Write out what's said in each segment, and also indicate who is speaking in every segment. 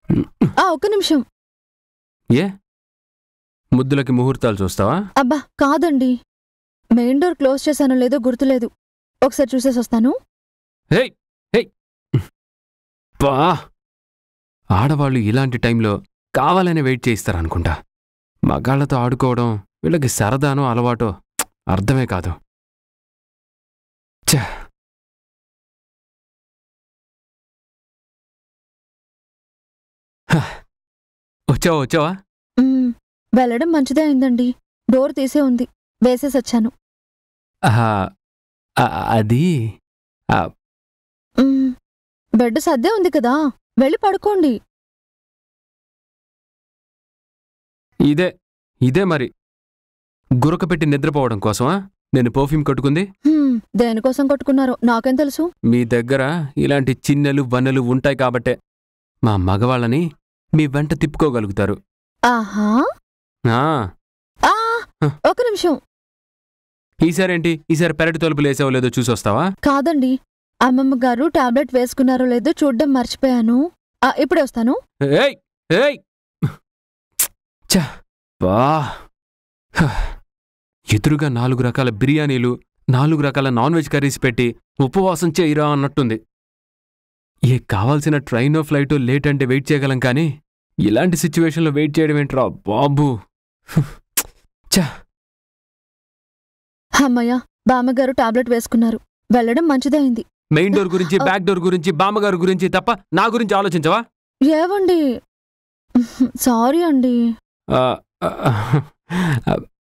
Speaker 1: ఆ ఒక్క నిమిషం
Speaker 2: ఏ ముద్దులకి ముహూర్తాలు చూస్తావా
Speaker 1: అబ్బా కాదండి మెయిన్ డోర్ క్లోజ్ చేశానో లేదో గుర్తులేదు ఒకసారి చూసేసి వస్తాను
Speaker 2: హేయ్ హేయ్ పా ఆడవాళ్ళు ఇలాంటి టైంలో కావాలనే వెయిట్ చేయిస్తారనుకుంటా మగాళ్లతో ఆడుకోవడం వీళ్ళకి సరదానో అలవాటో ప్చ్, అర్థమే కాదు ఛ హ. వచ్చావా వచ్చావా
Speaker 1: మ్మ్, వెళ్ళడం మంచిదే అయిందండి డోర్ తీసే ఉంది వేసేసి వచ్చాను
Speaker 2: ఆహా, ఆ, అది ఆ,
Speaker 1: మ్మ్, బెడ్ సర్దే ఉంది కదా వెళ్ళి పడుకోండి
Speaker 2: ఇదే ఇదే మరి గురక పెట్టి నిద్రపోవడం కోసమా నేను పర్ఫ్యూమ్ కట్టుకుంది
Speaker 1: హ్మ్, దేనికోసం కొట్టుకున్నారో నాకేం తెలుసు
Speaker 2: మీ దగ్గర ఇలాంటి చిన్నెలు వన్నెలు ఉంటాయి కాబట్టే మా మగవాళ్ళని మీ వెంట తిప్పుకోగలుగుతారు
Speaker 1: ఆహా
Speaker 2: ఆ,
Speaker 1: ఆ
Speaker 2: హ.
Speaker 1: ఒక నిమిషం
Speaker 2: ఈసారేంటి ఈసారి పెరటి తలుపులు వేసావో లేదో చూసొస్తావా
Speaker 1: కాదండి అమ్మమ్మ గారు టాబ్లెట్ వేసుకున్నారో లేదో చూడ్డం మర్చిపోయాను ఆ, ఇప్పుడే వస్తాను
Speaker 2: ఏయ్ ఏయ్ ఛ, బా హ. ఎదురుగా నాలుగు రకాల బిర్యానీలు నాలుగు రకాల నాన్ వెజ్ కర్రీస్ పెట్టి ఉపవాసం చేయరా అన్నట్టుంది ఏ కావాల్సిన ట్రైనో ఫ్లైటో లేట్ అంటే వెయిట్ చేయగలం కానీ ఇలాంటి సిచ్యువేషన్లో వెయిట్ చేయడం ఏంట్రా బాబు ఛ
Speaker 1: అమ్మయ్య బామ్మగారు టాబ్లెట్ వేసుకున్నారు వెళ్ళడం మంచిదే అయింది
Speaker 2: మెయిన్ డోర్ గురించి బ్యాక్ డోర్ గురించి బామ్మగారు గురించి తప్ప నా గురించి ఆలోచించవా
Speaker 1: ఏవండి సారీ అండి
Speaker 2: ఆ, ఆ, ఆ,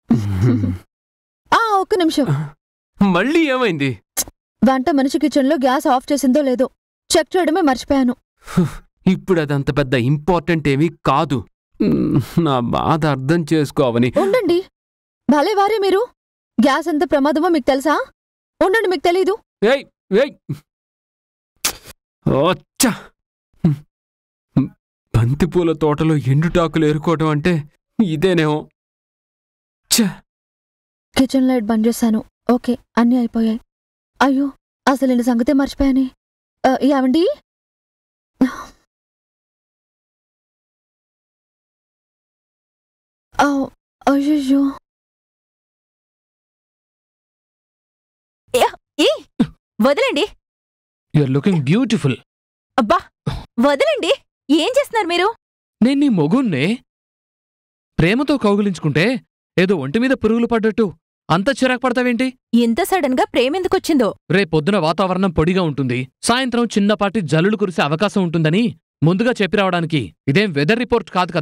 Speaker 1: ఆ ఒక్క నిమిషం
Speaker 2: మళ్ళీ ఏమైంది
Speaker 1: వంట మనిషి కిచెన్లో గ్యాస్ ఆఫ్ చేసిందో లేదో చెక్ చేయడమే మర్చిపోయాను
Speaker 2: ఇప్పుడు అదంత పెద్ద ఇంపార్టెంట్ ఏమీ కాదు మ్, నా బాధ అర్థం చేసుకోవని
Speaker 1: ఉండండి భలే వారే మీరు గ్యాస్ ఎంత ప్రమాదమో మీకు తెలుసా ఉండండి మీకు తెలీదు
Speaker 2: ఏయ్ ఏయ్ ఓచ్చా బంతిపూల తోటలో ఎండుటాకులు ఏరుకోవటం అంటే ఇదేనేమో ఛ
Speaker 1: కిచెన్ లైట్ బంద్ చేశాను ఓకే అన్నీ అయిపోయాయి అయ్యో అసలు నేను సంగతే మర్చిపోయానే ఆ, ఏవండి ఆ, అయ్యయ్యో
Speaker 3: ఏ వదలండి
Speaker 4: యూఆర్ లుకింగ్ బ్యూటిఫుల్
Speaker 3: అబ్బా వదలండి ఏం చేస్తున్నారు మీరు
Speaker 4: నేను నీ మొగున్నే ప్రేమతో కౌగిలించుకుంటే ఏదో ఒంటి మీద పురుగులు పడ్డట్టు అంత చిరాకు పడతావేంటి
Speaker 3: ఇంత సడన్ గా ప్రేమెందుకొచ్చిందో
Speaker 4: రేపొద్దున వాతావరణం పొడిగా ఉంటుంది సాయంత్రం చిన్నపాటి జల్లులు కురిసే అవకాశం ఉంటుందని ముందుగా చెప్పి రావడానికి ఇదేం వెదర్ రిపోర్ట్ కాదు కదా